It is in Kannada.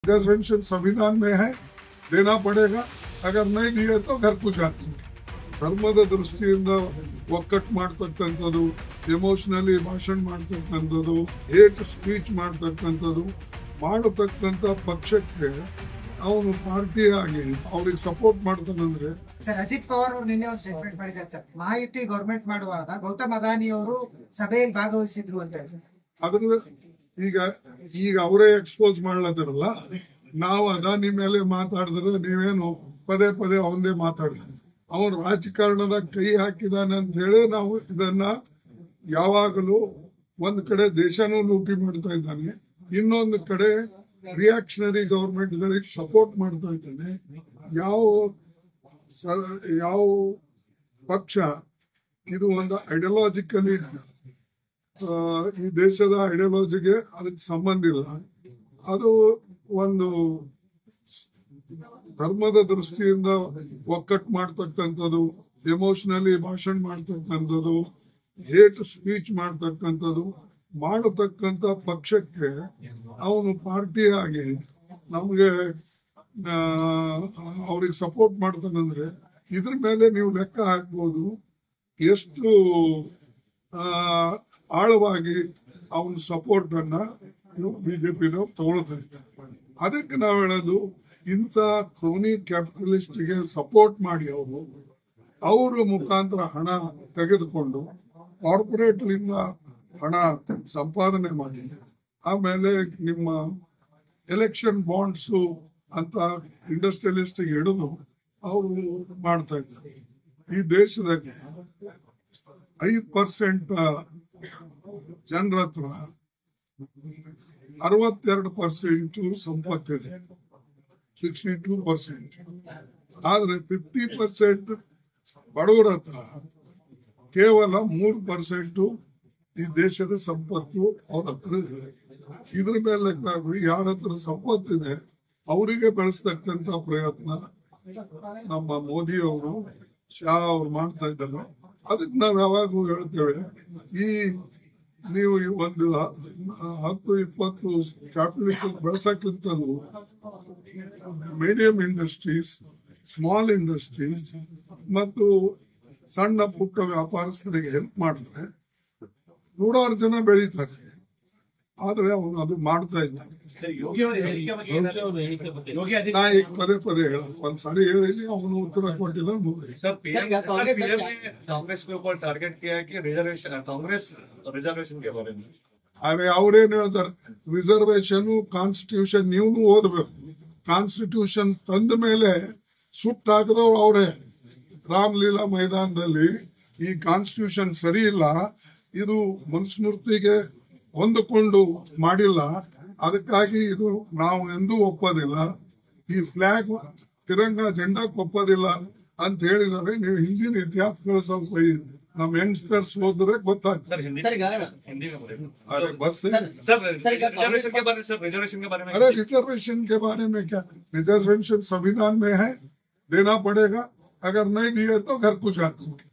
रिजर्वेशन संविधान में है देना पड़ेगा अगर नहीं दिए तो घर को जाती ಧರ್ಮದ ದೃಷ್ಟಿಯಿಂದ ಒಕ್ಕಟ್ಟು ಮಾಡ್ತಕ್ಕಂಥದ್ದು ಎಮೋಷನಲಿ ಭಾಷಣ ಮಾಡ್ತಕ್ಕಂಥದ್ದು ಹೇಟ್ ಸ್ಪೀಚ್ ಮಾಡ್ತಕ್ಕಂಥದ್ದು ಮಾಡತಕ್ಕಂಥ ಪಕ್ಷಕ್ಕೆ ಅವನು ಪಾರ್ಟಿಯಾಗಿ ಅವ್ರಿಗೆ ಸಪೋರ್ಟ್ ಮಾಡ್ತಾನಂದ್ರೆ ಸರ್ ಅಜಿತ್ ಪವಾರ್ ಅವರು ನಿನ್ನೆ ಒಂದು ಸ್ಟೇಟ್ಮೆಂಟ್ ಮಾಡಿದ್ದಾರೆ ಸರ್ ಮಹಾಯುತಿ ಗೌರ್ಮೆಂಟ್ ಮಾಡುವಾಗ ಗೌತಮ್ ಅದಾನಿ ಅವರು ಸಭೆಯಲ್ಲಿ ಭಾಗವಹಿಸಿದ್ರು ಅಂತ ಹೇಳಿ ಸರ್ ಅದ್ರ ಈಗ ಈಗ ಅವರೇ ಎಕ್ಸ್ಪೋಸ್ ಮಾಡ್ಲತ್ತಾರಲ್ಲ ನಾವು ಅದಾನಿ ಮೇಲೆ ಮಾತಾಡಿದ್ರೆ ನೀವೇನು ಪದೇ ಪದೇ ಅವನದೇ ಮಾತಾಡ್ತಾನೆ ಅವನು ರಾಜಕಾರಣದ ಕೈ ಹಾಕಿದಾನೆ ಅಂತ ಹೇಳಿ ನಾವು ಇದನ್ನ ಯಾವಾಗಲೂ ಒಂದ್ ಕಡೆ ದೇಶನೂ ಲೂಟಿ ಮಾಡ್ತಾ ಇದ್ದಾನೆ ಇನ್ನೊಂದು ಕಡೆ ರಿಯಾಕ್ಷನರಿ ಗವರ್ಮೆಂಟ್ ಗಳಿಗೆ ಸಪೋರ್ಟ್ ಮಾಡ್ತಾ ಇದ್ದಾನೆ ಯಾವ ಸ- ಯಾವ ಪಕ್ಷ ಇದು ಒಂದು ಐಡಿಯಾಲಜಿಕಲಿ ಈ ದೇಶದ ಐಡಿಯಾಲಜಿಗೆ ಅದಕ್ಕೆ ಸಂಬಂಧ ಇಲ್ಲ ಅದು ಒಂದು ಧರ್ಮದ ದೃಷ್ಟಿಯಿಂದ ಒಕ್ಕಟ್ಟು ಮಾಡ್ತಕ್ಕಂಥದ್ದು ಎಮೋಷನಲಿ ಭಾಷಣ ಮಾಡ್ತಕ್ಕಂಥದ್ದು ಹೇಟ್ ಸ್ಪೀಚ್ ಮಾಡ್ತಕ್ಕಂಥದ್ದು ಮಾಡತಕ್ಕಂಥ ಪಕ್ಷಕ್ಕೆ ಅವನು ಪಾರ್ಟಿಯಾಗಿ ನಮಗೆ ಅವ್ರಿಗೆ ಸಪೋರ್ಟ್ ಮಾಡ್ತಾನಂದ್ರೆ ಇದ್ರ ಮೇಲೆ ನೀವು ಲೆಕ್ಕ ಹಾಕ್ಬೋದು ಎಷ್ಟು ಆ, ಆಳವಾಗಿ ಅವನ ಸಪೋರ್ಟ್ ಅನ್ನ ಬಿಜೆಪಿದವ್ರು ತಗೊಳ್ತಾ ಇದ್ದಾರೆ ಅದಕ್ಕೆ ನಾವು ಹೇಳೋದು ಇಂಥ ಕ್ರೋನಿ ಕ್ಯಾಪಿಟಲಿಸ್ಟ್ಗೆ ಸಪೋರ್ಟ್ ಮಾಡಿ ಅವರು ಅವರ ಮುಖಾಂತರ ಹಣ ತೆಗೆದುಕೊಂಡು ಕಾರ್ಪೊರೇಟ್ಲಿಂದ ಹಣ ಸಂಪಾದನೆ ಮಾಡಿ ಆಮೇಲೆ ನಿಮ್ಮ ಎಲೆಕ್ಷನ್ ಬಾಂಡ್ಸು ಅಂತ ಇಂಡಸ್ಟ್ರಿಯಲಿಸ್ಟ್ ಹಿಡಿದು ಅವರು ಮಾಡ್ತಾ ಇದ್ದಾರೆ ಈ ದೇಶದಾಗೆ ಐದು ಪರ್ಸೆಂಟ್ ಜನರ ಹತ್ರ ಅರವತ್ತೆರಡು ಪರ್ಸೆಂಟ್ ಸಂಪತ್ತಿದೆ ಸಿಕ್ಸ್ಟಿ ಟೂ ಪರ್ಸೆಂಟ್ ಆದ್ರೆ ಫಿಫ್ಟಿ ಪರ್ಸೆಂಟ್ ಬಡವರ ಹತ್ರ ಕೇವಲ ಮೂರು ಪರ್ಸೆಂಟ್ ಈ ದೇಶದ ಸಂಪತ್ತು ಅವ್ರ ಹತ್ರ ಇದೆ ಇದ್ರ ಮೇಲೆ ಲೆಕ್ಕ ಹಾಕಿ ಯಾರ ಹತ್ರ ಸಂಪತ್ತಿದೆ ಅವರಿಗೆ ಬೆಳೆಸ್ತಕ್ಕಂತ ಪ್ರಯತ್ನ ನಮ್ಮ ಮೋದಿ ಅವರು ಶಾ ಅವ್ರು ಮಾಡ್ತಾ ಇದ್ದಾರೆ ಅದಕ್ಕೆ ನಾವು ಯಾವಾಗೂ ಹೇಳ್ತೇವೆ ಈ ನೀವು ಈ ಒಂದು ಹ- ಹತ್ತು ಇಪ್ಪತ್ತು ಕ್ಯಾಪಿಟಲಿಸ್ಟ್ ಬೆಳೆಸಕ್ಕಿಂತಲೂ ಮೀಡಿಯಂ ಇಂಡಸ್ಟ್ರೀಸ್ ಸ್ಮಾಲ್ ಇಂಡಸ್ಟ್ರೀಸ್ ಮತ್ತು ಸಣ್ಣ ಪುಟ್ಟ ವ್ಯಾಪಾರಸ್ಥರಿಗೆ ಹೆಲ್ಪ್ ಮಾಡಿದ್ರೆ ನೂರಾರು ಜನ ಬೆಳೀತಾರೆ ಆದ್ರೆ ಅವನು ಅದು ಮಾಡ್ತಾ ಇಲ್ಲ ಯೋಗಿ ಅವರ ಹೇಳಿಕೆ ಬಗ್ಗೆ ಏನಾದ್ರು- ಯೋಗಿ ನಾ ಆದಿತ್ಯ ಈಗ ಪದೇ ಪದೇ ಹೇಳ ಒಂದ್ಸಾರಿ ಹೇಳಿದ್ರೆ ಅವನು ಉತ್ತರ ಕೊಟ್ಟಿಲ್ಲ ಮುಗಿದು सर पीएम सर, क्या कांग्रेस सर, PM सर- ने कांग्रेस के ऊपर टारगेट किया है कि रिजर्वेशन कांग्रेस रिजर्वेशन के बारे में ಆದ್ರೆ ಅವ್ರೇನು ಹೇಳ್ತಾರೆ ರಿಸರ್ವೇಶನ್ ಕಾನ್ಸ್ಟಿಟ್ಯೂಷನ್ ನೀವು ಓದ್ಬೇಕು ಕಾನ್ಸ್ಟಿಟ್ಯೂಷನ್ ತಂದ ಮೇಲೆ ಸುಟ್ಟು ಹಾಕಿದವ್ರು ಅವರೇ ರಾಮಲೀಲಾ ಮೈದಾನದಲ್ಲಿ ಈ ಕಾನ್ಸ್ಟಿಟ್ಯೂಷನ್ ಸರಿ ಇಲ್ಲ ಇದು ಮನುಸ್ಮೃತಿಗೆ ಹೊಂದಿಕೊಂಡು ಮಾಡಿಲ್ಲ ಅದಕ್ಕಾಗಿ ಇದು ನಾವು ಎಂದೂ ಒಪ್ಪೋದಿಲ್ಲ ಈ ಫ್ಲಾಗ್ ತಿರಂಗ ಜೆಂಡಾಕ್ ಒಪ್ಪೋದಿಲ್ಲ ಅಂತ ಹೇಳಿದರೆ ನೀವು ಹಿಂದಿನ ಇತಿಹಾಸಗಳು ಸ್ವಲ್ಪ ಈ ನಮ್ಮ ಯಂಗ್ಸ್ಟರ್ಸ್ ಹೋದ್ರೆ ಗೊತ್ತಾಗ್ತದೆ सर हिंदी सर, क्या है? हिंदी में बोले अरे बस सर सर, क्या रिजर्वेशन के बारे में सर रिजर्वेशन के बारे में अरे रिजर्वेशन के बारे में क्या रिजर्वेशन संविधान में है देना पड़ेगा अगर नहीं दिए तो घर को जाती